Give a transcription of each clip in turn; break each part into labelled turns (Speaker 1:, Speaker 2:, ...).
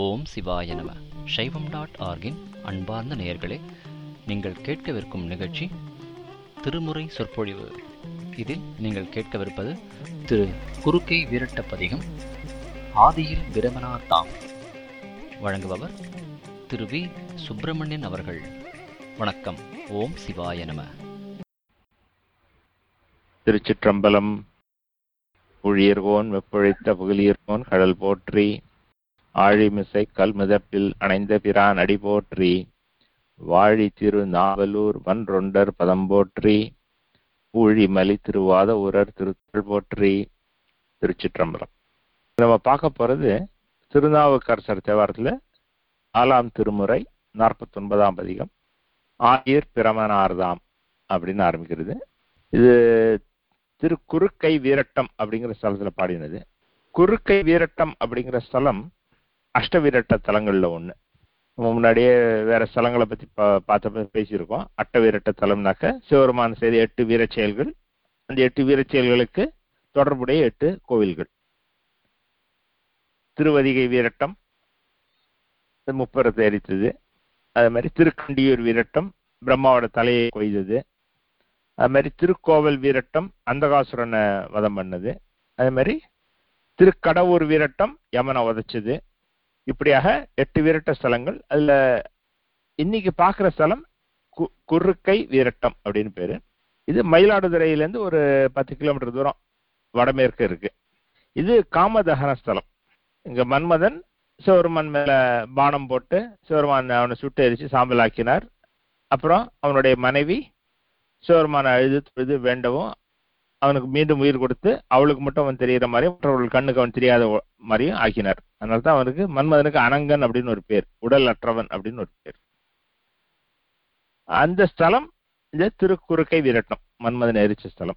Speaker 1: ஓம் சிவாய நம சைவம் டாட் ஆர்கின் அன்பார்ந்த நேயர்களே நீங்கள் கேட்கவிருக்கும் நிகழ்ச்சி திருமுறை சொற்பொழிவு இதில் நீங்கள் கேட்கவிருப்பது திரு குறுக்கை வீரட்ட பதிகம் ஆதியில் பிரமனார் தாம் வழங்குபவர் திரு வி சுப்பிரமணியன் அவர்கள் வணக்கம் ஓம் சிவாய நம
Speaker 2: திருச்சிற்றம்பலம் புழியர்கோன் வெப்பொழித்த புகழியர்கோன் கடல் போற்றி ஆழிமிசை கல்முதப்பில் அணைந்த பிரான் அடி போற்றி வாழி திரு நாவலூர் வன்றொண்டர் பதம் போற்றி ஊழிமலி திருவாத ஊரர் திருத்தல் போற்றி திருச்சிற்றம்பலம் நம்ம பார்க்க போறது திருநாவுக்கரசர் தேவாரத்துல நாலாம் திருமுறை நாற்பத்தி ஒன்பதாம் பதிகம் ஆயிர் பிரமனார்தாம் அப்படின்னு ஆரம்பிக்கிறது இது திரு குறுக்கை வீரட்டம் அப்படிங்கிற ஸ்தலத்துல பாடினது குறுக்கை வீரட்டம் அப்படிங்கிற ஸ்தலம் அஷ்டவீரட்ட தலங்கள்ல ஒண்ணு நம்ம முன்னாடியே வேற ஸ்தலங்களை பத்தி பா- பார்த்த பேசியிருக்கோம் அட்ட வீரட்ட தலம்னாக்க சிவருமான செய்த எட்டு வீரச் செயல்கள் அந்த எட்டு வீரச் செயல்களுக்கு தொடர்புடைய எட்டு கோவில்கள் திருவதிகை வீரட்டம் அது முப்பரத்தை எரித்தது அதே மாதிரி திருக்கண்டியூர் வீரட்டம் பிரம்மாவோட தலையை கொய்தது அது மாதிரி திருக்கோவில் வீரட்டம் அந்தகாசுரனை வதம் பண்ணது அதே மாதிரி திருக்கடவுர் வீரட்டம் யமனை உதைச்சது இப்படியாக எட்டு வீரட்ட ஸ்தலங்கள் அதுல இன்னைக்கு பார்க்குற ஸ்தலம் கு- குறுக்கை வீரட்டம் அப்படின்னு பேரு இது மயிலாடுதுறையிலேருந்து ஒரு பத்து கிலோமீட்டர் தூரம் வடமேற்கு இருக்கு இது காமதகன ஸ்தலம் இங்க மன்மதன் சிவருமான் மேல பானம் போட்டு சிவருமான் அவனை சுட்டு எரிச்சு சாம்பல் ஆக்கினார் அப்புறம் அவனுடைய மனைவி சிவருமான அழுது தொழுது வேண்டவும் அவனுக்கு மீண்டும் உயிர் கொடுத்து அவளுக்கு மட்டும் அவன் தெரிகிற மாதிரியும் மற்றவர்கள் கண்ணுக்கு அவன் தெரியாத ஒ- மாதிரியும் ஆக்கினார் அதனால தான் அவனுக்கு மன்மதனுக்கு அனங்கன் அப்படின்னு ஒரு பேர் உடல் அற்றவன் அப்படின்னு ஒரு பேர் அந்த ஸ்தலம் இந்த திருக்குறுக்கை வீரட்டம் மன்மதன் எரிச்ச ஸ்தலம்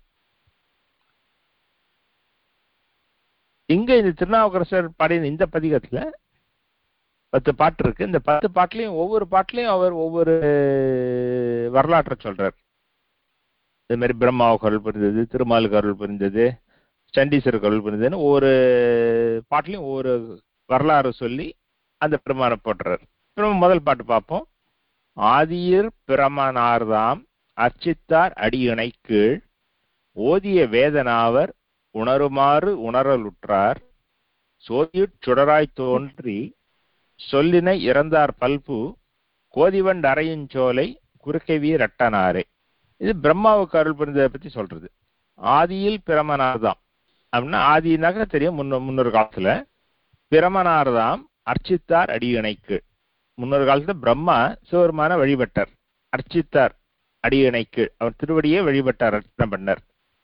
Speaker 2: இங்க இந்த திருநாவுக்கரசர் பாடின இந்த பதிகத்துல பத்து பாட்டு இருக்கு இந்த பத்து பாட்டுலயும் ஒவ்வொரு பாட்டுலயும் அவர் ஒவ்வொரு வரலாற்றை சொல்றார் இது மாதிரி பிரம்மாவுக்கு அருள் புரிந்தது திருமாலுக்கு அருள் புரிந்தது சண்டீஸ்வருக்கு அருள் புரிந்ததுன்னு ஒவ்வொரு பாட்டுலையும் ஒவ்வொரு வரலாறு சொல்லி அந்த பெருமானை போட்டுறார் அப்புறம் முதல் பாட்டு பார்ப்போம் ஆதியிர் பிரமனார்தாம் அர்ச்சித்தார் அடியிணை கீழ் ஓதிய வேதனாவர் உணருமாறு உணரலுற்றார் சோதியுட் சுடராய் தோன்றி சொல்லினை இறந்தார் பல்பு கோதிவண்ட் அறையுஞ்சோலை குறுக்கவி ரட்டனாரே இது பிரம்மாவுக்கு அருள் புரிந்ததை பத்தி சொல்றது ஆதியில் பிரமனார்தாம் அப்படின்னா ஆதினாக்க தெரியும் முன்ன முன்னொரு காலத்துல பிரமனார்தாம் அர்ச்சித்தார் அடியணைக்கு முன்னொரு காலத்துல பிரம்மா சிவருமான வழிபட்டார் அர்ச்சித்தார் அடியணைக்கு அவர் திருவடியே வழிபட்டார் அர்ச்சனை பண்ணார்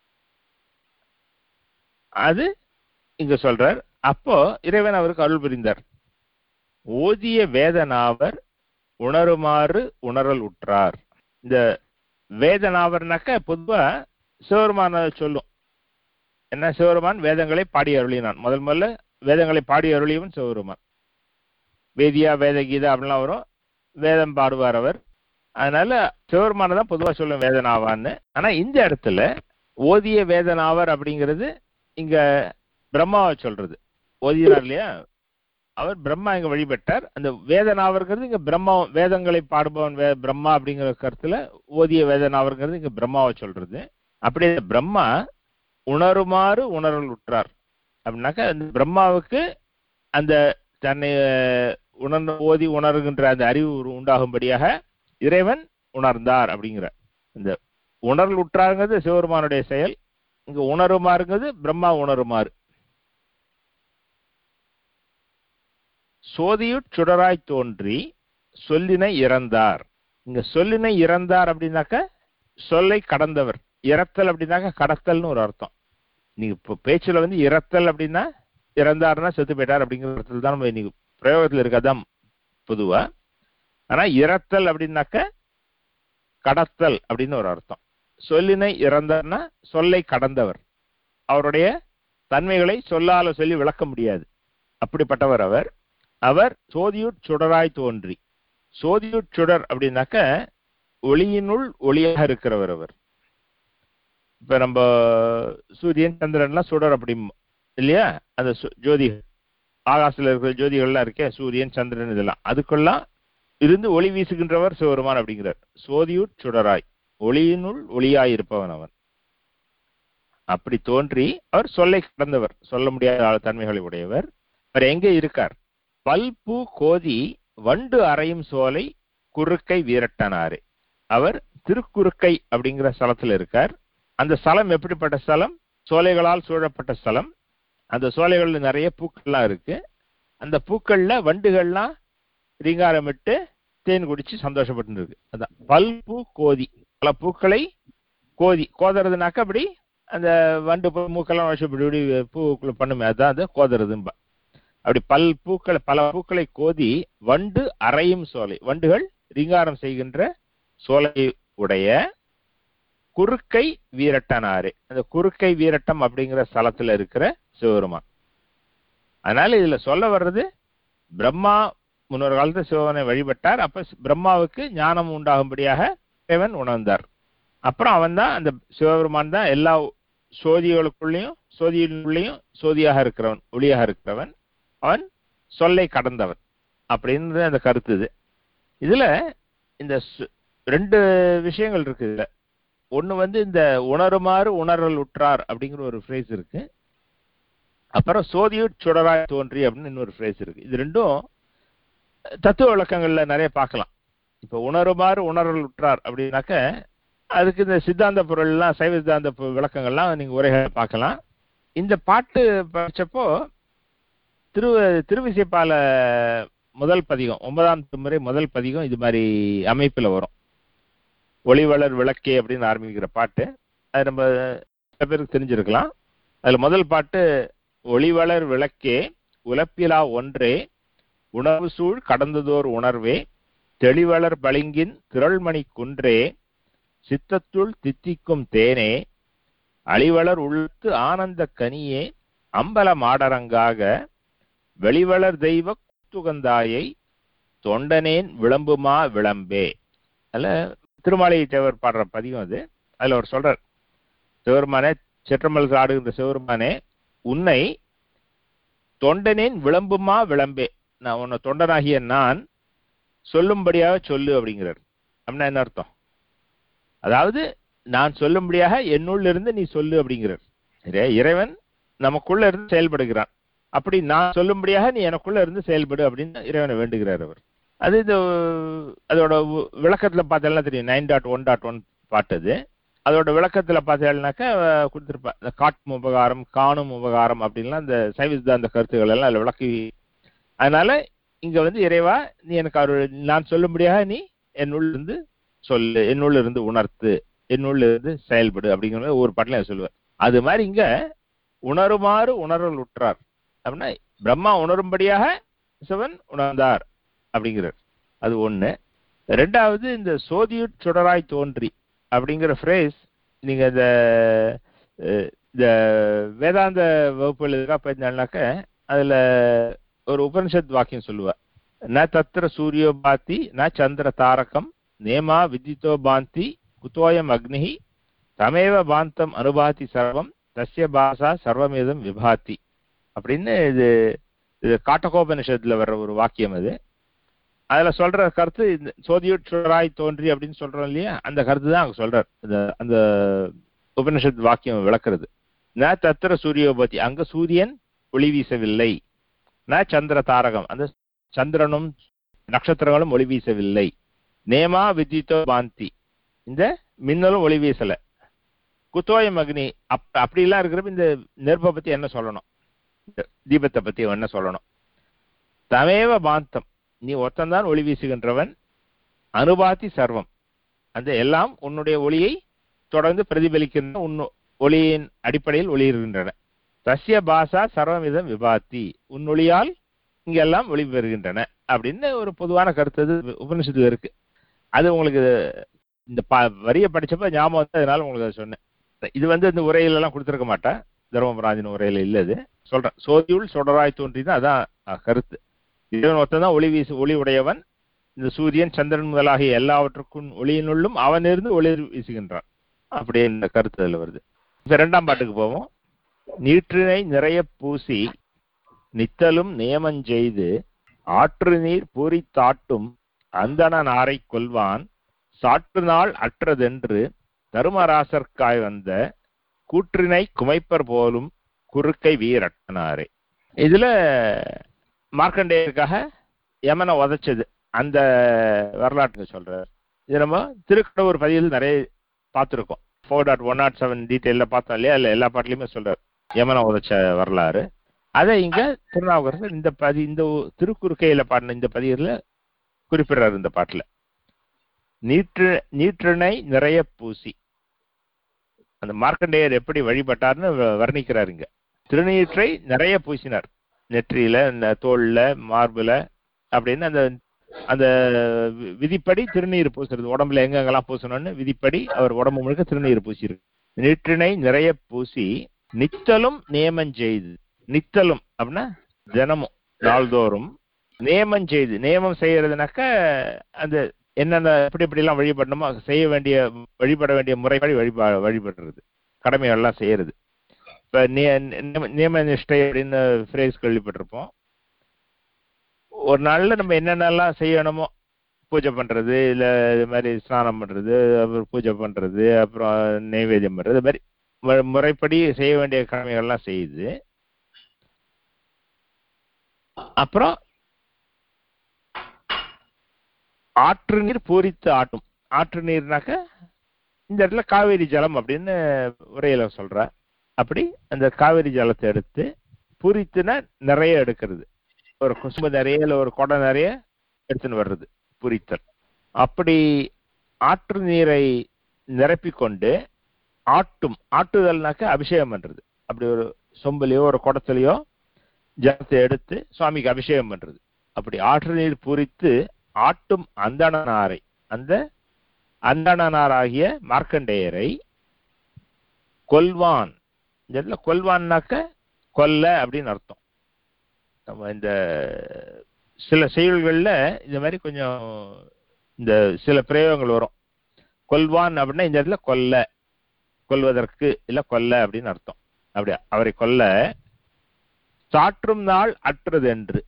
Speaker 2: அது இங்க சொல்றார் அப்போ இறைவன் அவருக்கு அருள் புரிந்தார் ஓதிய வேதனாவர் உணருமாறு உணரல் உற்றார் இந்த வேதனாவர்னாக்க பொதுவா சிவருமான சொல்லும் என்ன சிவருமான் வேதங்களை பாடி அருளினான் முதல் முதல்ல வேதங்களை பாடி அருளியவன் சிவருமான் வேதியா வேதகீதா அப்படிலாம் வரும் வேதம் பாடுவார் அவர் அதனால சிவருமான தான் பொதுவா சொல்லும் வேதனாவான்னு ஆனா இந்த இடத்துல ஓதிய வேதனாவர் அப்படிங்கிறது இங்க பிரம்மாவை சொல்றது ஓதினார் இல்லையா அவர் பிரம்மா இங்க வழிபட்டார் அந்த வேதனாவர்ங்கிறது இங்க பிரம்மா வேதங்களை பாடுபவன் வே பிரம்மா அப்படிங்கிற கருத்துல ஓதிய வேதனாவர்ங்கிறது இங்க பிரம்மாவை சொல்றது அப்படியே இந்த பிரம்மா உணருமாறு உணரல் உற்றார் அப்படின்னாக்கா அந்த பிரம்மாவுக்கு அந்த தன்னை அஹ், உணர்ந்து ஓதி உணர்கின்ற அந்த அறிவு உரு- உண்டாகும்படியாக இறைவன் உணர்ந்தார் அப்படிங்கிற இந்த உணர்ல் உற்றாருங்கிறது சிவபெருமானுடைய செயல் இங்க உணருமாறுங்கிறது பிரம்மா உணருமாறு சோதியுட் சுடராய் தோன்றி சொல்லினை இறந்தார் இங்க சொல்லினை இறந்தார் அப்படின்னாக்க சொல்லை கடந்தவர் இறத்தல் அப்படின்னாக்க கடத்தல்னு ஒரு அர்த்தம் நீங்க இப்போ பேச்சுல வந்து இறத்தல் அப்படின்னா இறந்தாருன்னா செத்து போயிட்டார் அப்படிங்கிற அர்த்தத்தில் தான் நம்ம இன்னைக்கு பிரயோகத்துல இருக்காதான் பொதுவா ஆனா இறத்தல் அப்படின்னாக்க கடத்தல் அப்படின்னு ஒரு அர்த்தம் சொல்லினை இறந்தார்னா சொல்லை கடந்தவர் அவருடைய தன்மைகளை சொல்லால சொல்லி விளக்க முடியாது அப்படிப்பட்டவர் அவர் அவர் சோதியுட் சுடராய் தோன்றி சோதியுட் சுடர் அப்படின்னாக்க ஒளியினுள் ஒளியாக இருக்கிறவர் அவர் இப்ப நம்ம சூரியன் சந்திரன்லாம் சுடர் அப்படி இல்லையா அந்த சு- ஜோதி ஆகாசத்துல இருக்கிற ஜோதிகள்லாம் இருக்கே சூரியன் சந்திரன் இதெல்லாம் அதுக்கெல்லாம் இருந்து ஒளி வீசுகின்றவர் சிவருமான் அப்படிங்கிறார் சோதியுட் சுடராய் ஒளியினுள் ஒளியாய் இருப்பவன் அவன் அப்படி தோன்றி அவர் சொல்லை கடந்தவர் சொல்ல முடியாத தன்மைகளை உடையவர் அவர் எங்கே இருக்கார் பல்பூ கோதி வண்டு அறையும் சோலை குறுக்கை வீரட்டனாரு அவர் திருக்குறுக்கை அப்படிங்கிற ஸ்தலத்துல இருக்கார் அந்த ஸ்தலம் எப்படிப்பட்ட ஸ்தலம் சோலைகளால் சூழப்பட்ட ஸ்தலம் அந்த சோலைகள்ல நிறைய பூக்கள்லாம் இருக்கு அந்த பூக்கள்ல வண்டுகள்லாம் ரீங்காரமிட்டு தேன் குடிச்சு சந்தோஷப்பட்டு இருக்கு அதான் பல்பூ கோதி பல பூக்களை கோதி கோதுறதுனாக்க அப்படி அந்த வண்டு போய் மூக்கெல்லாம் வச்சு இப்படி இப்படி பூக்குள்ள பண்ணுமே அதான் அது கோதுறதும்பா அப்படி பல் பூக்களை பல பூக்களை கோதி வண்டு அறையும் சோலை வண்டுகள் ரீங்காரம் செய்கின்ற சோலை உடைய குறுக்கை வீரட்டனாரு அந்த குறுக்கை வீரட்டம் அப்படிங்கிற ஸ்தலத்துல இருக்கிற சிவபெருமான் அதனால இதுல சொல்ல வர்றது பிரம்மா முன்னொரு காலத்துல சிவனை வழிபட்டார் அப்ப பிரம்மாவுக்கு ஞானம் உண்டாகும்படியாக இறைவன் உணர்ந்தார் அப்புறம் அவன் தான் அந்த சிவபெருமான் தான் எல்லா சோதிகளுக்குள்ளேயும் சோதியினுள்ளேயும் சோதியாக இருக்கிறவன் ஒளியாக இருக்கிறவன் அவன் சொல்லை கடந்தவன் அப்படின்னு அந்த கருத்து இது இதுல இந்த ரெண்டு விஷயங்கள் இருக்கு இதுல ஒண்ணு வந்து இந்த உணருமாறு உணரல் உற்றார் அப்படிங்கிற ஒரு ஃப்ரேஸ் இருக்கு அப்புறம் சோதியுட் சுடராய் தோன்றி அப்படின்னு இன்னொரு ஃப்ரேஸ் இருக்கு இது ரெண்டும் தத்துவ விளக்கங்கள்ல நிறைய பார்க்கலாம் இப்ப உணருமாறு உணரல் உற்றார் அப்படின்னாக்க அதுக்கு இந்த சித்தாந்த பொருள்லாம் சைவ சித்தாந்த விளக்கங்கள்லாம் நீங்க உரைகளை பார்க்கலாம் இந்த பாட்டு படிச்சப்போ திரு திருவிசைப்பால முதல் பதிகம் ஒன்பதாம் முறை முதல் பதிகம் இது மாதிரி அமைப்புல வரும் ஒளிவளர் விளக்கே அப்படின்னு ஆரம்பிக்கிற பாட்டு அது நம்ம சில பேருக்கு தெரிஞ்சிருக்கலாம் அதுல முதல் பாட்டு ஒளிவளர் விளக்கே உலப்பிலா ஒன்றே உணவு சூழ் கடந்ததோர் உணர்வே தெளிவளர் பளிங்கின் திரள்மணி குன்றே சித்தத்துள் தித்திக்கும் தேனே அழிவளர் உள்ளத்து ஆனந்த கனியே அம்பல மாடரங்காக வெளிவளர் தெய்வ குத்துகந்தாயை தொண்டனேன் விளம்புமா விளம்பே அதுல திருமாலை தேவர் பாடுற பதிகம் அது அதுல அவர் சொல்றார் சிவருமானே சிற்றம்பல் ஆடுகின்ற சிவருமானே உன்னை தொண்டனேன் விளம்புமா விளம்பே நான் உன்னை தொண்டனாகிய நான் சொல்லும்படியாக சொல்லு அப்படிங்கிறார் அப்படின்னா என்ன அர்த்தம் அதாவது நான் சொல்லும்படியாக என்னுள்ள இருந்து நீ சொல்லு அப்படிங்கிறார் சரியா இறைவன் நமக்குள்ள இருந்து செயல்படுகிறான் அப்படி நான் சொல்லும்படியாக நீ எனக்குள்ள இருந்து செயல்படு அப்படின்னு இறைவனை வேண்டுகிறார் அவர் அது இந்த அதோட விளக்கத்துல பார்த்தேன்னா தெரியும் nine dot one dot one பாட்டது அதோட விளக்கத்துல பார்த்தேன்னாக்கா கொடுத்துருப்பா இந்த காட்டும் உபகாரம் காணும் உபகாரம் அப்படின்லாம் இந்த சைவ அந்த கருத்துக்கள் எல்லாம் அதில் விளக்கி அதனால இங்க வந்து இறைவா நீ எனக்கு அவர் நான் சொல்லும்படியாக நீ என்னுள்ள இருந்து சொல்லு என்னுள்ள இருந்து உணர்த்து என்னுள்ள இருந்து செயல்படு அப்படிங்கிற ஒரு பாட்டில சொல்லுவார் அது மாதிரி இங்க உணருமாறு உணர்வல் உற்றார் அப்படின்னா பிரம்மா உணரும்படியாக சிவன் உணர்ந்தார் அப்படிங்கிறார் அது ஒண்ணு ரெண்டாவது இந்த சோதியுட் சுடராய் தோன்றி அப்படிங்கிற ஃப்ரேஸ் நீங்க இந்த இந்த வேதாந்த வகுப்புகள் எதுக்காக போயிருந்தாங்கனாக்க அதுல ஒரு உபனிஷத் வாக்கியம் சொல்லுவா ந தத்திர சூரியோ பாத்தி ந சந்திர தாரகம் நேமா விதித்தோ பாந்தி குத்தோயம் அக்னி தமேவ பாந்தம் அனுபாதி சர்வம் தஸ்ய பாசா சர்வமேதம் விபாத்தி அப்படின்னு இது இது காட்டகோபனிஷத்துல வர்ற ஒரு வாக்கியம் அது அதுல சொல்ற கருத்து இந்த சோதியுற்றாய் தோன்றி அப்படின்னு சொல்றோம் இல்லையா அந்த கருத்து தான் அங்க சொல்றார் அந்த உபனிஷத் வாக்கியம் விளக்குறது ந தத்திர சூரியோபதி அங்க சூரியன் ஒளி வீசவில்லை ந சந்திர தாரகம் அந்த சந்திரனும் நட்சத்திரங்களும் ஒளி வீசவில்லை நேமா வித்யுத்தோ பாந்தி இந்த மின்னலும் ஒளி வீசல குத்தோயம் அக்னி அப் அப்படிலாம் இருக்கிறப்ப இந்த நெருப்பை பத்தி என்ன சொல்லணும் தீபத்தை பத்தி என்ன சொல்லணும் தமேவ பாந்தம் நீ ஒத்தந்தான் ஒளி வீசுகின்றவன் அனுபாத்தி சர்வம் அந்த எல்லாம் உன்னுடைய ஒளியை தொடர்ந்து பிரதிபலிக்கின்ற உன் ஒளியின் அடிப்படையில் ஒளியிருக்கின்றன தஸ்ய பாசா சர்வமிதம் விபாத்தி உன் ஒளியால் இங்கெல்லாம் ஒளி பெறுகின்றன அப்படின்னு ஒரு பொதுவான கருத்து அது உபனிஷத்து இருக்கு அது உங்களுக்கு இந்த வரிய படிச்சப்ப ஞாபகம் வந்து அதனால உங்களுக்கு அதை சொன்னேன் இது வந்து இந்த உரையில எல்லாம் கொடுத்துருக்க மாட்டேன் தர்மபராஜன் உரையில இல்ல இது சொல்றேன் சோதியுள் சொடராய் தோன்றினா அதான் கருத்து இறைவன் ஒருத்தன் தான் ஒளி வீசு ஒளி உடையவன் இந்த சூரியன் சந்திரன் முதலாகிய எல்லாவற்றுக்கும் ஒளியினுள்ளும் அவனிருந்து ஒளி வீசுகின்றான் அப்படியே இந்த கருத்து அதுல வருது இப்ப இரண்டாம் பாட்டுக்கு போவோம் நீற்றினை நிறைய பூசி நித்தலும் நியமஞ்செய்து ஆற்று நீர் பூரித்தாட்டும் அந்தணனாரை கொல்வான் சாற்று நாள் அற்றதென்று தருமராசர்க்காய் வந்த கூற்றினை குமைப்பர் போலும் குறுக்கை வீரட்டனாரே இதுல மார்க்கண்டேயருக்காக யமனை உதைச்சது அந்த வரலாற்றுங்க சொல்றார் இது நம்ம திருக்கடவுர் பதிவில் நிறைய பார்த்துருக்கோம் four dot one not seven டீட்டெயிலில் பார்த்தோம் இல்லையா இல்லை எல்லா பாட்டிலையுமே சொல்றார் யமனை உதைச்ச வரலாறு அதை இங்க திருநாவுக்கரசர் இந்த பதி இந்த திருக்குறுக்கையில பாடின இந்த பதிவில் குறிப்பிடுறாரு இந்த பாட்டுல நீற்று நீற்றினை நிறைய பூசி அந்த மார்க்கண்டேயர் எப்படி வழிபட்டார்னு வ- வர்ணிக்கிறார் இங்க திருநீற்றை நிறைய பூசினார் நெற்றியில இந்த தோல்ல மார்புல அப்படின்னு அந்த அந்த வி- விதிப்படி திருநீர் பூசுறது உடம்புல எங்கெங்கெல்லாம் பூசணும்னு விதிப்படி அவர் உடம்பு முழுக்க திருநீர் பூசியிருக்கு நீற்றினை நிறைய பூசி நித்தலும் நியமம் செய்து நித்தலும் அப்படின்னா தினமும் நாள்தோறும் நியமம் செய்து நியமம் செய்யறதுனாக்க அந்த என்னென்ன எப்படி எப்படிலாம் வழிபடணுமோ அது செய்ய வேண்டிய வழிபட வேண்டிய முறைப்படி வழிபா வழிபடுறது கடமைகள்லாம் செய்யறது இப்ப நிய- நியம- நியம நிஷ்டை அப்படின்னு ஃப்ரேஸ் கேள்விப்பட்டிருப்போம் ஒரு நாள்ல நம்ம என்னென்னலாம் செய்யணுமோ பூஜை பண்றது இல்ல இது மாதிரி ஸ்நானம் பண்றது அப்புறம் பூஜை பண்றது அப்புறம் நைவேத்தியம் பண்றது இது மாதிரி மு- முறைப்படி செய்ய வேண்டிய கடமைகள்லாம் செய்யுது அப்புறம் ஆற்று நீர் பூரித்து ஆட்டும் ஆற்று நீர்னாக்க இந்த இடத்துல காவேரி ஜலம் அப்படின்னு உரையில சொல்ற அப்படி அந்த காவேரி ஜலத்தை எடுத்து பூரித்துனா நிறைய எடுக்கிறது ஒரு குசும்பு நிறைய இல்ல ஒரு குடம் நிறைய எடுத்துன்னு வர்றது பூரித்தல் அப்படி ஆற்று நீரை நிரப்பிக் கொண்டு ஆட்டும் ஆட்டுதல்னாக்க அபிஷேகம் பண்றது அப்படி ஒரு சொம்புலையோ ஒரு குடத்துலயோ ஜலத்தை எடுத்து சுவாமிக்கு அபிஷேகம் பண்றது அப்படி ஆற்று நீர் பூரித்து ஆட்டும் அந்தணனாரை அந்த அந்தணனாராகிய மார்க்கண்டேயரை கொல்வான் இந்த இடத்துல கொல்வான்னாக்க கொல்ல அப்படின்னு அர்த்தம் நம்ம இந்த சில செயல்கள்ல இந்த மாதிரி கொஞ்சம் இந்த சில பிரயோகங்கள் வரும் கொல்வான் அப்படின்னா இந்த இடத்துல கொல்ல கொல்வதற்கு இல்ல கொல்ல அப்படின்னு அர்த்தம் அப்படி அவரை கொல்ல சாற்றும் நாள் அற்றது என்று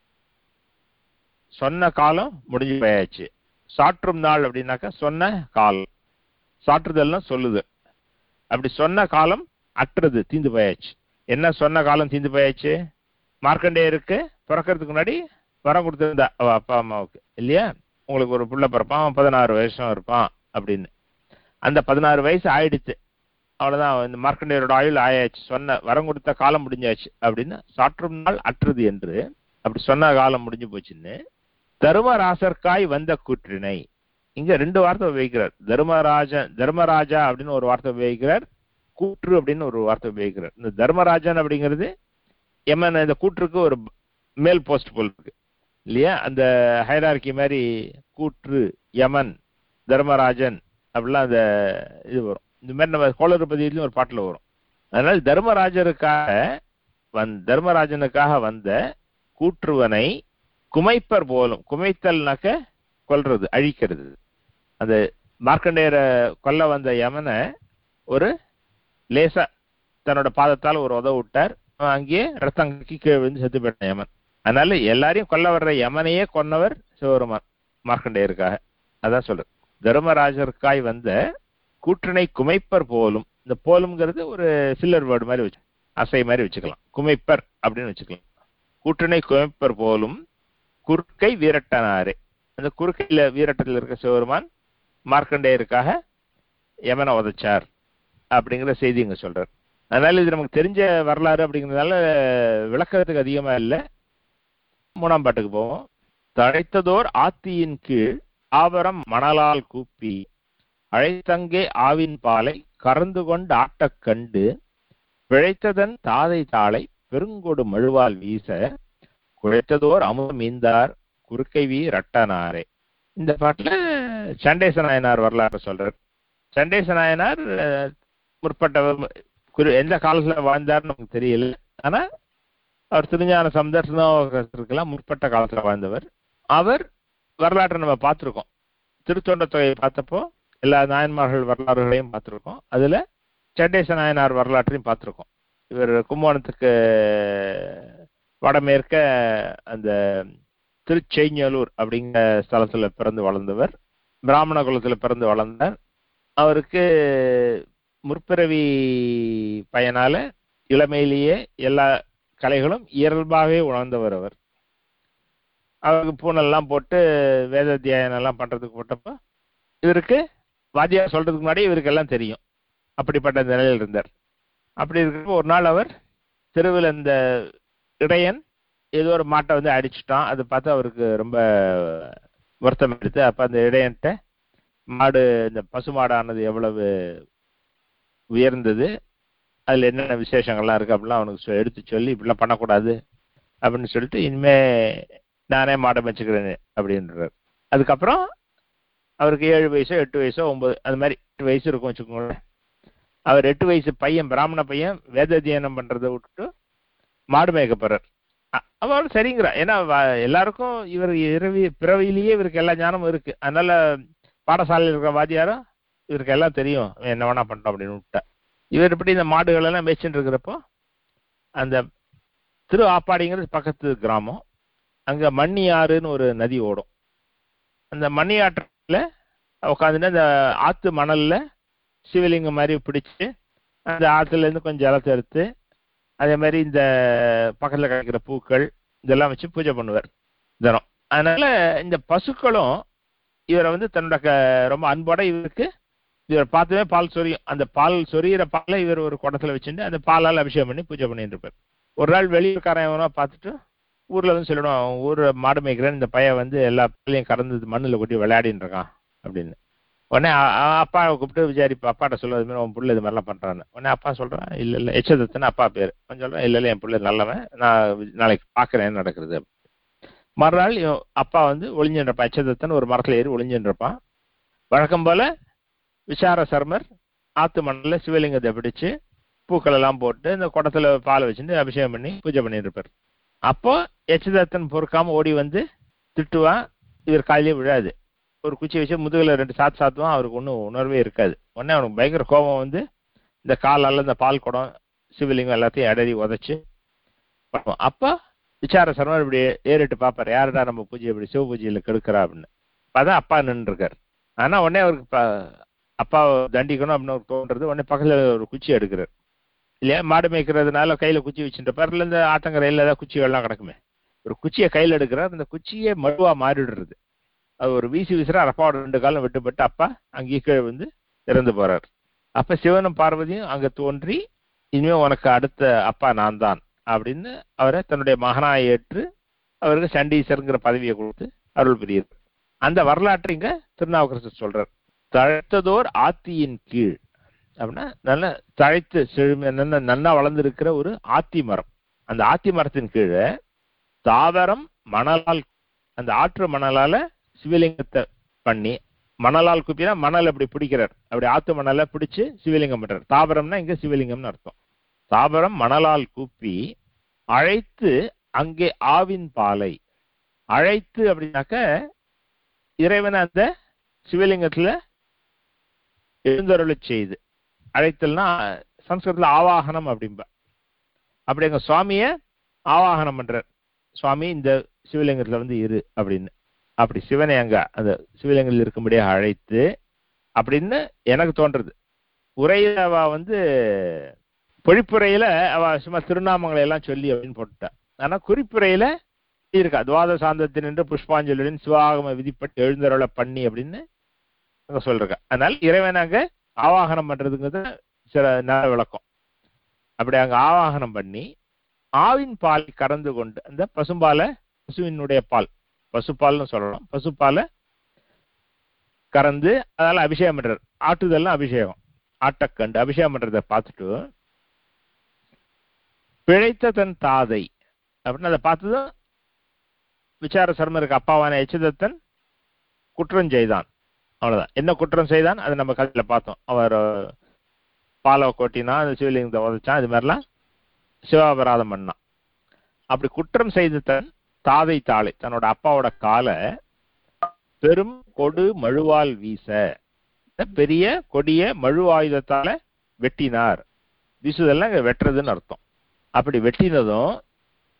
Speaker 2: சொன்ன காலம் முடிஞ்சு போயாச்சு சாற்றும் நாள் அப்படின்னாக்கா சொன்ன காலம் சாற்றுதல்னா சொல்லுது அப்படி சொன்ன காலம் அற்றது தீந்து போயாச்சு என்ன சொன்ன காலம் தீந்து போயாச்சு மார்க்கண்டேயருக்கு பிறக்கிறதுக்கு முன்னாடி வரம் கொடுத்திருந்தா அவ அப்பா அம்மாவுக்கு இல்லையா உங்களுக்கு ஒரு புள்ள பிறப்பான் அவன் பதினாறு வருஷம் இருப்பான் அப்படின்னு அந்த பதினாறு வயசு ஆயிடுச்சு அவ்வளவுதான் இந்த மார்க்கண்டேயரோட ஆயுள் ஆயாச்சு சொன்ன வரம் கொடுத்த காலம் முடிஞ்சாச்சு அப்படின்னு சாற்றும் நாள் அற்றது என்று அப்படி சொன்ன காலம் முடிஞ்சு போச்சுன்னு தர்மராசர்க்காய் வந்த கூற்றினை இங்க ரெண்டு வார்த்தை உபயோகிக்கிறார் தர்மராஜன் தர்மராஜா அப்படின்னு ஒரு வார்த்தை உபயோகிக்கிறார் கூற்று அப்படின்னு ஒரு வார்த்தை உபயோகிக்கிறார் இந்த தர்மராஜன் அப்படிங்கிறது எமன் இந்த கூற்றுக்கு ஒரு மேல் போஸ்ட் போல் இருக்கு இல்லையா அந்த ஹைரார்கி மாதிரி கூற்று யமன் தர்மராஜன் அப்படிலாம் அந்த இது வரும் இந்த மாதிரி நம்ம கோளறுபதியிலும் ஒரு பாட்டுல வரும் அதனால தர்மராஜருக்காக வந் தர்மராஜனுக்காக வந்த கூற்றுவனை குமைப்பர் போலும் குமைத்தல்னாக்க கொல்றது அழிக்கிறது அந்த மார்க்கண்டேயரை கொல்ல வந்த யமனை ஒரு லேசா தன்னோட பாதத்தால் ஒரு உதவ விட்டார் அவன் அங்கேயே ரத்தம் கக்கி கீழே விழுந்து செத்து போயிட்டான் யமன் அதனால எல்லாரையும் கொல்ல வர்ற யமனையே கொன்னவர் சிவபெருமான் மார்க்கண்டேயருக்காக அதான் சொல்ற தர்மராஜருக்காய் வந்த கூற்றினை குமைப்பர் போலும் இந்த போலும்ங்கிறது ஒரு ஃபில்லர் வேர்டு மாதிரி வச்சு அசை மாதிரி வச்சுக்கலாம் குமைப்பர் அப்படின்னு வச்சுக்கலாம் கூற்றினை குமைப்பர் போலும் குறுக்கை வீரட்டனாரே அந்த குறுக்கையில வீரட்டத்தில் இருக்க சிவபெருமான் மார்க்கண்டேயருக்காக யமனை உதைச்சார் அப்படிங்கிற செய்தி இங்க சொல்றார் அதனால இது நமக்கு தெரிஞ்ச வரலாறு அப்படிங்கிறதுனால விளக்கறதுக்கு அதிகமா இல்லை மூணாம் பாட்டுக்கு போவோம் தழைத்ததோர் ஆத்தியின் கீழ் ஆவரம் மணலால் கூப்பி அழைத்தங்கே ஆவின் பாலை கறந்து கொண்டு ஆட்டக் கண்டு பிழைத்ததன் தாதை தாளை பெருங்கொடு மழுவால் வீச குழைத்ததோர் அமுதம் மீந்தார் குறுக்கை வீ ரட்டனாரே இந்த பாட்டுல சண்டேச நாயனார் வரலாறு சொல்றார் சண்டேச நாயனார் அஹ், முற்பட்டவர் குறி எந்த காலத்துல வாழ்ந்தார்னு நமக்கு தெரியல ஆனா அவர் திருஞான சந்தர்சனத்துக்கெல்லாம் முற்பட்ட காலத்துல வாழ்ந்தவர் அவர் வரலாற்றை நம்ம பார்த்திருக்கோம் திருத்தொண்ட தொகையை பார்த்தப்போ எல்லா நாயன்மார்கள் வரலாறுகளையும் பார்த்திருக்கோம் அதுல சண்டேச நாயனார் வரலாற்றையும் பார்த்திருக்கோம் இவர் கும்பகோணத்துக்கு வடமேற்க அந்த திருச்செய்ஞலூர் அப்படிங்கிற ஸ்தலத்துல பிறந்து வளர்ந்தவர் பிராமண குலத்துல பிறந்து வளர்ந்தார் அவருக்கு முற்பிறவி பயனால இளமையிலேயே எல்லா கலைகளும் இயல்பாகவே உணர்ந்தவர் அவர் அவருக்கு பூனெல்லாம் போட்டு வேத தியானம் எல்லாம் பண்றதுக்கு போட்டப்ப இவருக்கு வாத்தியார் சொல்றதுக்கு முன்னாடி இவருக்கு எல்லாம் தெரியும் அப்படிப்பட்ட நிலையில் இருந்தார் அப்படி இருக்கிறப்ப ஒரு நாள் அவர் தெருவில் இந்த இடையன் ஏதோ ஒரு மாட்டை வந்து அடிச்சுட்டான் அதை பார்த்து அவருக்கு ரொம்ப வருத்தம் எடுத்து அப்ப அந்த இடையன்ட்ட மாடு இந்த பசுமாடானது எவ்வளவு உயர்ந்தது அதுல என்னென்ன விசேஷங்கள்லாம் இருக்கு அப்படிலாம் அவனுக்கு சொ- எடுத்து சொல்லி இப்படிலாம் பண்ணக்கூடாது அப்படின்னு சொல்லிட்டு இனிமே நானே மாடை வச்சுக்கிறேன் அப்படின்றார் அதுக்கப்புறம் அவருக்கு ஏழு வயசோ எட்டு வயசோ ஒன்பது அது மாதிரி எட்டு வயசு இருக்கும் வச்சுக்கோங்களேன் அவர் எட்டு வயசு பையன் பிராமண பையன் வேத தியானம் பண்றதை விட்டுட்டு மாடு மேய்க்க போறார் அ- அவர் சரிங்கிறா ஏன்னா வ- எல்லாருக்கும் இவர் இரவி பிறவியிலேயே இவருக்கு எல்லா ஞானமும் இருக்கு அதனால பாடசாலையில் இருக்கிற வாத்தியாரும் இவருக்கு எல்லாம் தெரியும் இவன் என்ன வேணா பண்ணிட்டோம் அப்படின்னு விட்டா இவர் இப்படி இந்த மாடுகள் எல்லாம் மேய்ச்சிட்டு இருக்கிறப்போ அந்த திரு ஆப்பாடிங்கிறது பக்கத்து கிராமம் அங்க மண்ணி ஆறுன்னு ஒரு நதி ஓடும் அந்த மண்ணி ஆற்றுல உட்காந்துட்டு அந்த ஆத்து மணல்ல சிவலிங்கம் மாதிரி பிடிச்சு அந்த ஆத்துல இருந்து கொஞ்சம் ஜலத்தை எடுத்து அதே மாதிரி இந்த பக்கத்துல கிடைக்கிற பூக்கள் இதெல்லாம் வச்சு பூஜை பண்ணுவார் தினம் அதனால இந்த பசுக்களும் இவரை வந்து தன்னோட க- ரொம்ப அன்போட இவருக்கு இவர் பார்த்துமே பால் சொரியும் அந்த பால் சொரியிற பாலை இவர் ஒரு குடத்துல வச்சுட்டு அந்த பாலால் அபிஷேகம் பண்ணி பூஜை பண்ணிட்டு இருப்பார் ஒரு நாள் வெளியூர்காரன் எவனோ பார்த்துட்டு ஊர்ல வந்து சொல்லிடுவான் அவன் ஊர் மாடு மேய்க்கிறேன் இந்த பையன் வந்து எல்லா பிள்ளையும் கறந்து மண்ணுல கொட்டி விளையாடின்னு இருக்கான் அப்படின்னு உடனே அ- அ- அப்பாவை கூப்பிட்டு விசாரிப்பா அப்பாட்ட சொல்ல அது மாதிரி உன் புள்ள இது மாதிரிலாம் பண்றான்னு உடனே அப்பா சொல்றான் இல்ல இல்ல எச்சதத்துன்னு அப்பா பேரு அவன் சொல்றான் இல்ல இல்ல என் பிள்ளை நல்லவன் நான் வி- நாளைக்கு பாக்குறேன் என்ன நடக்குது மறுநாள் இவன் அப்பா வந்து ஒளிஞ்சின்றப்பான் எச்சதத்தன் ஒரு மரத்துல ஏறி ஒளிஞ்சின்றப்பான் வழக்கம் போல விசார சர்மர் ஆத்து மணல்ல சிவலிங்கத்தை பிடிச்சு பூக்கள் எல்லாம் போட்டு இந்த குடத்துல பால் வச்சுட்டு அபிஷேகம் பண்ணி பூஜை பண்ணிட்டு இருப்பார் அப்போ எச்சதத்தன் பொறுக்காம ஓடி வந்து திட்டுவான் இவர் காலையிலே விழாது ஒரு குச்சி வச்சு முதுகுல ரெண்டு சாத்து சாத்துவான் அவருக்கு ஒன்றும் உணர்வே இருக்காது உடனே அவனுக்கு பயங்கர கோபம் வந்து இந்த காலால இந்த பால் குடம் சிவலிங்கம் எல்லாத்தையும் அடறி உதைச்சு பண்ணுவான் அப்போ விசார சர்மர் இப்படி ஏறிட்டு பார்ப்பாரு யாருடா நம்ம பூஜை இப்படி சிவ பூஜையில கெடுக்கிறா அப்படின்னு அப்பதான் அப்பா நின்று இருக்காரு ஆனா உடனே அவருக்கு ப- அப்பாவை தண்டிக்கணும் அப்படின்னு அவருக்கு தோன்றது உடனே பக்கத்துல ஒரு குச்சி எடுக்கிறார் இல்லையா மாடு மேய்க்கிறதுனால கையில குச்சி வச்சுட்டு பரில் இந்த ஆத்தங்கரையில் ஏதாவது குச்சிகள்லாம் கிடக்குமே ஒரு குச்சியை கையில் எடுக்கிறார் அந்த குச்சியே மடுவா மாறிடுறது அது ஒரு வீசி வீசுற அப்பாவோட ரெண்டு காலம் வெட்டுப்பட்டு அப்பா அங்கேயே கீழே வந்து இறந்து போறார் அப்ப சிவனும் பார்வதியும் அங்க தோன்றி இனிமே உனக்கு அடுத்த அப்பா நான் தான் அப்படின்னு அவரை தன்னுடைய மகனாய் ஏற்று அவருக்கு சண்டீசருங்கிற பதவியை கொடுத்து அருள் புரியுது அந்த வரலாற்றை இங்க திருநாவுக்கரசர் சொல்றார் தழைத்ததோர் ஆத்தியின் கீழ் அப்படின்னா நல்ல தழைத்து செழுமை நல்ல நன்னா வளர்ந்திருக்கிற ஒரு ஆத்தி மரம் அந்த ஆத்தி மரத்தின் கீழே தாவரம் மணலால் அந்த ஆற்று மணலால சிவலிங்கத்தை பண்ணி மணலால் குப்பினா மணல் அப்படி பிடிக்கிறார் அப்படி ஆத்து மணலை பிடிச்சு சிவலிங்கம் பண்றார் தாவரம்னா இங்க சிவலிங்கம்னு அர்த்தம் தாவரம் மணலால் கூப்பி அழைத்து அங்கே ஆவின் பாலை அழைத்து அப்படின்னாக்க இறைவன் அந்த சிவலிங்கத்துல எழுந்தருளச் செய்து அழைத்தல்னா சம்ஸ்கிருதத்துல ஆவாகனம் அப்படிம்பா அப்படி எங்க சுவாமிய ஆவாகனம் பண்றார் சுவாமி இந்த சிவலிங்கத்துல வந்து இரு அப்படின்னு அப்படி சிவனை அங்க அந்த சிவலிங்கத்தில் இருக்கும்படியாக அழைத்து அப்படின்னு எனக்கு தோன்றது உரையில அவ வந்து பொழிப்புரையில அவ சும்மா திருநாமங்களை எல்லாம் சொல்லி அப்படின்னு போட்டுட்டா ஆனா குறிப்புரையில இருக்கா துவாத சாந்தத்தின் என்று புஷ்பாஞ்சலியுடன் சிவாகம விதிப்பட்டு எழுந்தருள பண்ணி அப்படின்னு அங்க சொல்றா அதனால இறைவன் அங்க ஆவாகனம் பண்றதுங்கிறது சில நல்ல விளக்கம் அப்படி அங்க ஆவாகனம் பண்ணி ஆவின் பால் கறந்து கொண்டு அந்த பசும்பாலை பசுவினுடைய பால் பசுப்பால்னு சொல்லலாம் பசுப்பாலை கறந்து அதனால அபிஷேகம் பண்றாரு ஆட்டுதெல்லாம் அபிஷேகம் ஆட்டக்கண்டு அபிஷேகம் பண்றதை பார்த்துட்டு பிழைத்த தன் தாதை அப்படின்னு அதை பார்த்ததும் விசார சர்மருக்கு அப்பாவான எச்சதத்தன் குற்றம் செய்தான் அவ்வளவுதான் என்ன குற்றம் செய்தான் அதை நம்ம கதையில பார்த்தோம் அவர் பாலை கொட்டினா அந்த சிவலிங்கத்தை உதைச்சான் இது மாதிரிலாம் சிவாபராதம் பண்ணான் அப்படி குற்றம் செய்த தன் தாதை தாளை தன்னோட அப்பாவோட காலை பெரும் கொடு மழுவால் வீச பெரிய கொடிய மழு ஆயுதத்தால வெட்டினார் வீசுதெல்லாம் இங்க வெட்டுறதுன்னு அர்த்தம் அப்படி வெட்டினதும்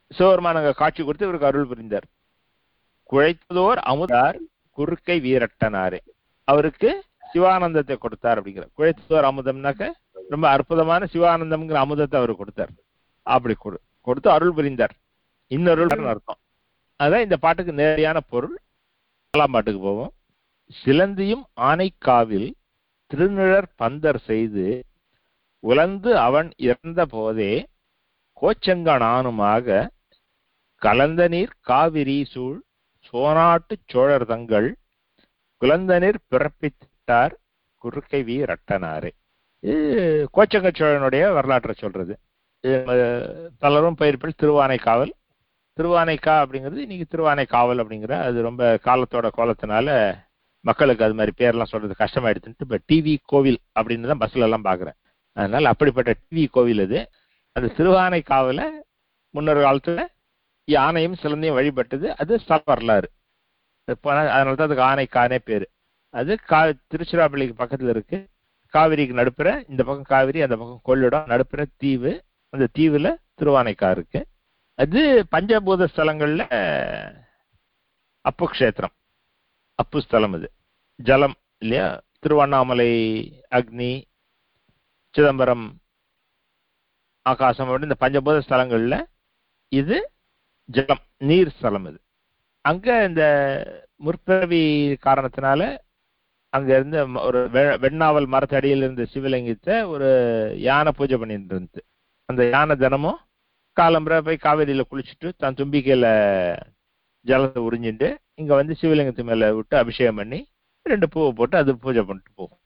Speaker 2: சிவபெருமான் அங்க காட்சி கொடுத்து இவருக்கு அருள் புரிந்தார் குழைத்ததோர் அமுதார் குறுக்கை வீரட்டனாரே அவருக்கு சிவானந்தத்தை கொடுத்தார் அப்படிங்கிற குழைத்ததோர் அமுதம்னாக்க ரொம்ப அற்புதமான சிவானந்தம்ங்கிற அமுதத்தை அவர் கொடுத்தார் அப்படி கொடு கொடுத்து அருள் புரிந்தார் இன்னொருள் அர்த்தம் அதான் இந்த பாட்டுக்கு நேரடியான பொருள் நாலாம் பாட்டுக்கு போவோம் சிலந்தியும் ஆனைக்காவில் திருநிழற் பந்தர் செய்து உலர்ந்து அவன் இறந்த போதே கோச்சங்கனானுமாக கலந்த நீர் காவிரி சூழ் சோனாட்டு சோழர் தங்கள் குலந்த நீர் பிறப்பித்தார் குறுக்கை வி ரட்டனாரே இது கோச்சங்க சோழனுடைய வரலாற்றை சொல்றது இது, அஹ், பலரும் பெயர்ப்பில் திருவானைக்காவல் திருவானைக்கா அப்படிங்கிறது இன்னைக்கு திருவானைக்காவல் அப்படிங்கிற அது ரொம்ப காலத்தோட கோலத்தினால மக்களுக்கு அது மாதிரி பேர்லாம் சொல்றது கஷ்டமாயிடுச்சுன்ட்டு இப்போ டிவி கோவில் அப்படின்னு தான் பஸ்ல எல்லாம் பார்க்குறேன் அதனால அப்படிப்பட்ட டிவி கோவில் அது அந்த திருவானைக்காவல முன்னொரு காலத்துல யானையும் சிலந்தையும் வழிபட்டது அது ஸ்தல வரலாறு இப்போ அதனால தான் அதுக்கு ஆனைக்கானே பேரு அது கா திருச்சிராப்பள்ளிக்கு பக்கத்துல இருக்கு காவிரிக்கு நடுப்புற இந்த பக்கம் காவிரி அந்த பக்கம் கொள்ளிடம் நடுப்புற தீவு அந்த தீவுல திருவானைக்கா இருக்கு அது பஞ்சபூத ஸ்தலங்கள்ல அப்பு க்ஷேத்திரம் அப்பு ஸ்தலம் இது ஜலம் இல்லையா திருவண்ணாமலை அக்னி சிதம்பரம் ஆகாசம் அப்படி இந்த பஞ்சபூத ஸ்தலங்கள்ல இது ஜலம் நீர் ஸ்தலம் இது அங்க இந்த முற்பிறவி காரணத்தினால அங்க இருந்து ம- ஒரு வெ- வெண்ணாவல் மரத்தடியில் இருந்த சிவலிங்கத்தை ஒரு யானை பூஜை பண்ணிட்டு இருந்துச்சு அந்த யானை தினமும் காலம்பரை போய் காவேரியில குளிச்சுட்டு தன் தும்பிக்கையில ஜலத்தை உறிஞ்சிட்டு இங்க வந்து சிவலிங்கத்து மேல விட்டு அபிஷேகம் பண்ணி ரெண்டு பூவை போட்டு அது பூஜை பண்ணிட்டு போகும்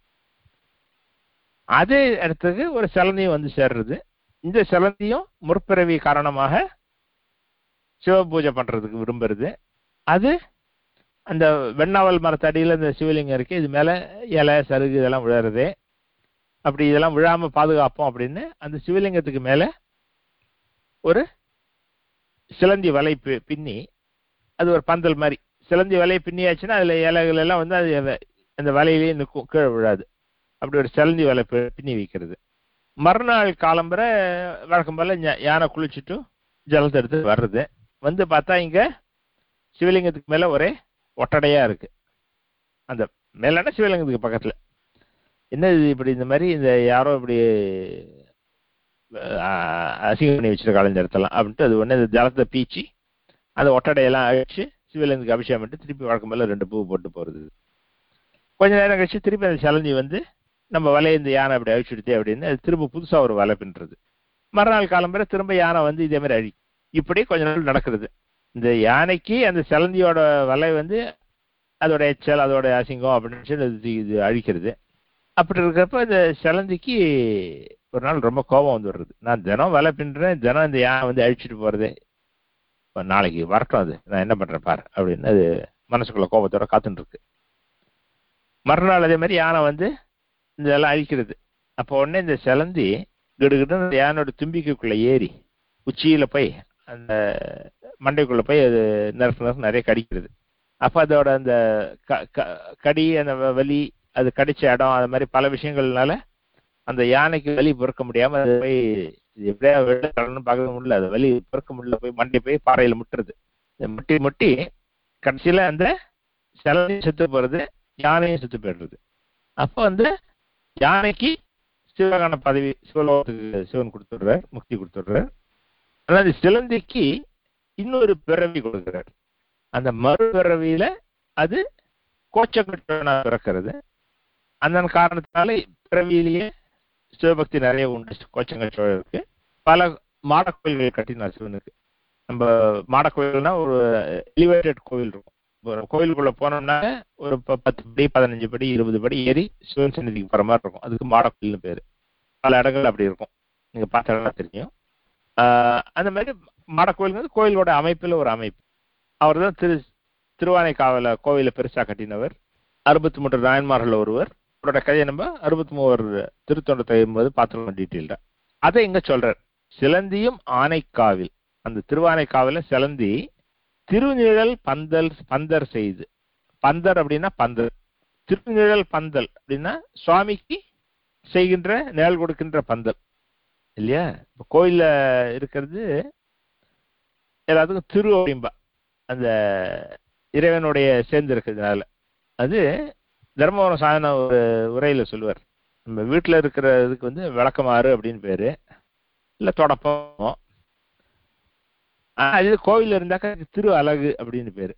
Speaker 2: அதே இடத்துக்கு ஒரு சிலந்தியும் வந்து சேர்றது இந்த சிலந்தியும் முற்பிறவி காரணமாக சிவ பூஜை பண்றதுக்கு விரும்புறது அது அந்த வெண்ணாவல் மரத்தடியில இந்த சிவலிங்கம் இருக்கு இது மேல இலை சருகு இதெல்லாம் விழுறது அப்படி இதெல்லாம் விழாம பாதுகாப்போம் அப்படின்னு அந்த சிவலிங்கத்துக்கு மேல ஒரு சிலந்தி வலை பி- பின்னி அது ஒரு பந்தல் மாதிரி சிலந்தி வலையை பின்னியாச்சுன்னா அதுல இலைகள் எல்லாம் வந்து அது வ- அந்த வலையிலேயே நிற்கும் கீழே விழாது அப்படி ஒரு சிலந்தி வலை பி- பின்னி வைக்கிறது மறுநாள் காலம்பரை வழக்கம் போல ஞ- யானை குளிச்சுட்டு ஜலத்தை எடுத்து வர்றது வந்து பார்த்தா இங்க சிவலிங்கத்துக்கு மேல ஒரே ஒட்டடையா இருக்கு அந்த மேலான சிவலிங்கத்துக்கு பக்கத்துல என்ன இது இப்படி இந்த மாதிரி இந்த யாரோ இப்படி அஹ், அசிங்கம் பண்ணி வச்சிருக்காங்க இந்த இடத்தெல்லாம் அப்படின்ட்டு அது உடனே இந்த ஜலத்தை பீச்சி அந்த ஒட்டடையெல்லாம் அழிச்சு சிவலிங்கத்துக்கு அபிஷேகம் பண்ணிட்டு திருப்பி வழக்கம் போல ரெண்டு பூ போட்டு போறது கொஞ்ச நேரம் கழிச்சு திருப்பி அந்த சலஞ்சி வந்து நம்ம வலையை இந்த யானை அப்படி அழிச்சுடுதே அப்படின்னு அது திரும்ப புதுசா ஒரு வலை பின்னுறது மறுநாள் காலம்பரை திரும்ப யானை வந்து இதே மாதிரி அழி இப்படி கொஞ்ச நாள் நடக்கிறது இந்த யானைக்கு அந்த சிலந்தியோட வலை வந்து அதோட எச்சல் அதோட அசிங்கம் அப்படின்னு சொல்லி அது இது அழிக்கிறது அப்படி இருக்கிறப்ப இந்த சிலந்திக்கு ஒரு நாள் ரொம்ப கோபம் வந்து வருது நான் தினம் வலை பின்னுறேன் தினம் இந்த யானை வந்து அழிச்சிட்டு போறது இப்ப நாளைக்கு வரட்டும் அது நான் என்ன பண்றேன் பாரு அப்படின்னு அது மனசுக்குள்ள கோபத்தோட காத்துட்டு இருக்கு மறுநாள் அதே மாதிரி யானை வந்து இதெல்லாம் அழிக்கிறது அப்போ உடனே இந்த சிலந்தி கிடுகிடுன்னு அந்த யானையோட தும்பிக்கைக்குள்ள ஏறி உச்சியில போய் அந்த மண்டைக்குள்ள போய் அது நறுக்கு நறுக்கு நிறைய கடிக்கிறது அப்ப அதோட அந்த க- க- கடி அந்த வ- வலி அது கடிச்ச இடம் அது மாதிரி பல விஷயங்கள்னால அந்த யானைக்கு வலி பொறுக்க முடியாம அது போய் இது எப்படியா வெளில தள்ளணும்னு பார்க்க முடியல அது வலி பொறுக்க முடியல போய் மண்டை போய் பாறையில முட்டுறது இந்த முட்டி முட்டி கடைசியில அந்த சிலையும் செத்து போறது யானையும் செத்து போயிடுறது அப்ப வந்து யானைக்கு சிவகான பதவி சிவலோகத்துக்கு சிவன் கொடுத்துடுறார் முக்தி கொடுத்துடுறார் ஆனா அந்த சிலந்திக்கு இன்னொரு பிறவி கொடுக்கிறார் அந்த மறுபிறவியில அது கோச்சக்கட்டனா பிறக்கிறது அந்த காரணத்தினால பிறவியிலேயே சிவபக்தி நிறைய உண்டு கோச்சங்கல் சோழருக்கு பல மாடக் கோயில்கள் கட்டினார் சிவனுக்கு நம்ம மாடக் கோயில்னா ஒரு எலிவேட்டட் கோவில் இருக்கும் ஒரு கோயிலுக்குள்ள போனோம்னா ஒரு ப- பத்து படி பதினஞ்சு படி இருபது படி ஏறி சிவன் சன்னதிக்கு போற மாதிரி இருக்கும் அதுக்கு மாடக் கோயில்னு பேரு பல இடங்கள் அப்படி இருக்கும் நீங்க பார்த்தா தெரியும் ஆஹ் அந்த மாதிரி மாடக் கோயிலுங்கிறது கோயிலோட அமைப்புல ஒரு அமைப்பு அவர் தான் திரு திருவானைக்காவல கோவிலை பெருசா கட்டினவர் அறுபத்தி மூன்று நாயன்மார்கள் ஒருவர் அவரோட கதையை நம்ம அறுபத்தி மூவர் திருத்தொண்டத்தை போது பார்த்துருவோம் டீட்டெயில்டா அதை இங்க சொல்றார் சிலந்தியும் ஆனைக்காவில் அந்த திருவானைக்காவில சிலந்தி திருநிழல் பந்தல் பந்தர் செய்து பந்தர் அப்படின்னா பந்தல் திருநிழல் பந்தல் அப்படின்னா சுவாமிக்கு செய்கின்ற நிழல் கொடுக்கின்ற பந்தல் இல்லையா இப்ப கோயில்ல இருக்கிறது எல்லாத்துக்கும் திரு அப்படிம்பா அந்த இறைவனுடைய சேர்ந்து இருக்கிறதுனால அது தர்மபுரம் சாதன ஒரு உரையில சொல்லுவார் நம்ம வீட்டில் இருக்கிறதுக்கு வந்து விளக்கமாறு அப்படின்னு பேரு இல்லை தொடப்பம் ஆனா அது கோவில்ல இருந்தாக்கா அதுக்கு திரு அழகு அப்படின்னு பேரு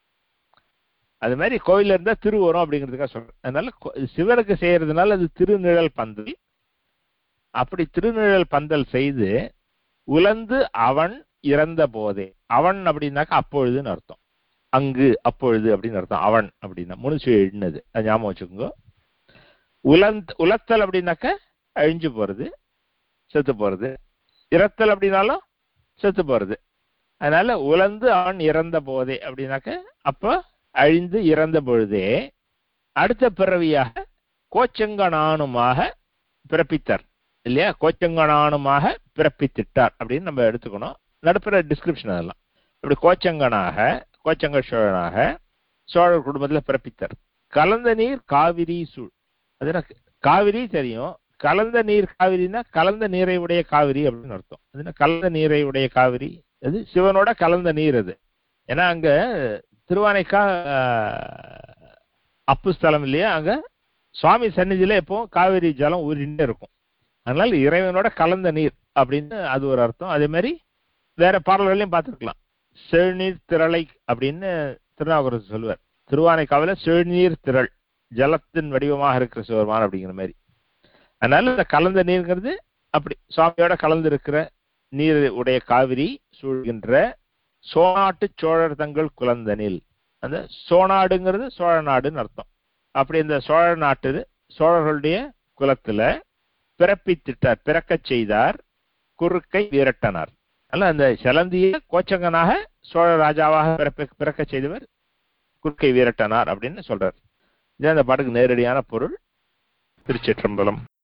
Speaker 2: அது மாதிரி கோவில்ல இருந்தா திரு வரும் அப்படிங்கிறதுக்காக சொல்றேன் அதனால கோ- சிவனுக்கு செய்யறதுனால அது திருநிழல் பந்தல் அப்படி திருநிழல் பந்தல் செய்து உலர்ந்து அவன் இறந்த போதே அவன் அப்படின்னாக்கா அப்பொழுதுன்னு அர்த்தம் அங்கு அப்பொழுது அப்படின்னு அர்த்தம் அவன் அப்படின்னா முனிச்சு எழுதினது அது ஞாபகம் வச்சுக்கோங்க உலந்த் உலத்தல் அப்படின்னாக்க அழிஞ்சு போறது செத்து போறது இறத்தல் அப்படின்னாலும் செத்து போறது அதனால உலர்ந்து அவன் இறந்த போதே அப்படின்னாக்க அப்ப அழிந்து இறந்த பொழுதே அடுத்த பிறவியாக கோச்சங்கனானுமாக பிறப்பித்தார் இல்லையா கோச்சங்கனானுமாக பிறப்பித்திட்டார் அப்படின்னு நம்ம எடுத்துக்கணும் நடுப்புற டிஸ்கிரிப்ஷன் அதெல்லாம் இப்படி கோச்சங்கனாக கோச்சங்க சோழனாக சோழர் குடும்பத்துல பிறப்பித்தார் கலந்த நீர் காவிரி சூழ் அது எனக்கு காவிரி தெரியும் கலந்த நீர் காவிரினா கலந்த நீரை உடைய காவிரி அப்படின்னு அர்த்தம் அது என்ன கலந்த நீரை உடைய காவிரி அது சிவனோட கலந்த நீர் அது ஏன்னா அங்க திருவானைக்கா ஆஹ், அப்பு ஸ்தலம் இல்லையா அங்க சுவாமி சந்நிதியில எப்பவும் காவிரி ஜலம் ஊறிண்டே இருக்கும் அதனால இறைவனோட கலந்த நீர் அப்படின்னு அது ஒரு அர்த்தம் அதே மாதிரி வேற பாடல்களையும் பார்த்துருக்கலாம் செழுநீர் திரளை அப்படின்னு திருநாவுக்கரசு சொல்லுவார் திருவானைக்காவில செழுநீர் திரள் ஜலத்தின் வடிவமாக இருக்கிற சிவருமான் அப்படிங்கிற மாதிரி அதனால இந்த கலந்த நீர்ங்கிறது அப்படி சுவாமியோட கலந்து இருக்கிற நீர் உடைய காவிரி சூழ்கின்ற சோநாட்டு சோழர் தங்கள் குலந்தனில் அந்த சோநாடுங்கிறது சோழ நாடுன்னு அர்த்தம் அப்படி இந்த சோழ நாட்டு சோழர்களுடைய குலத்துல பிறப்பித்திட்டார் பிறக்கச் செய்தார் குறுக்கை வீரட்டனார் அல்ல அந்த செலந்திய கோச்சங்கனாக சோழ ராஜாவாக பிறப்ப பிறக்கச் செய்தவர் குறுக்கை வீரட்டனார் அப்படின்னு சொல்றார் இது அந்த பாட்டுக்கு நேரடியான பொருள் திருச்சிற்றம்பலம்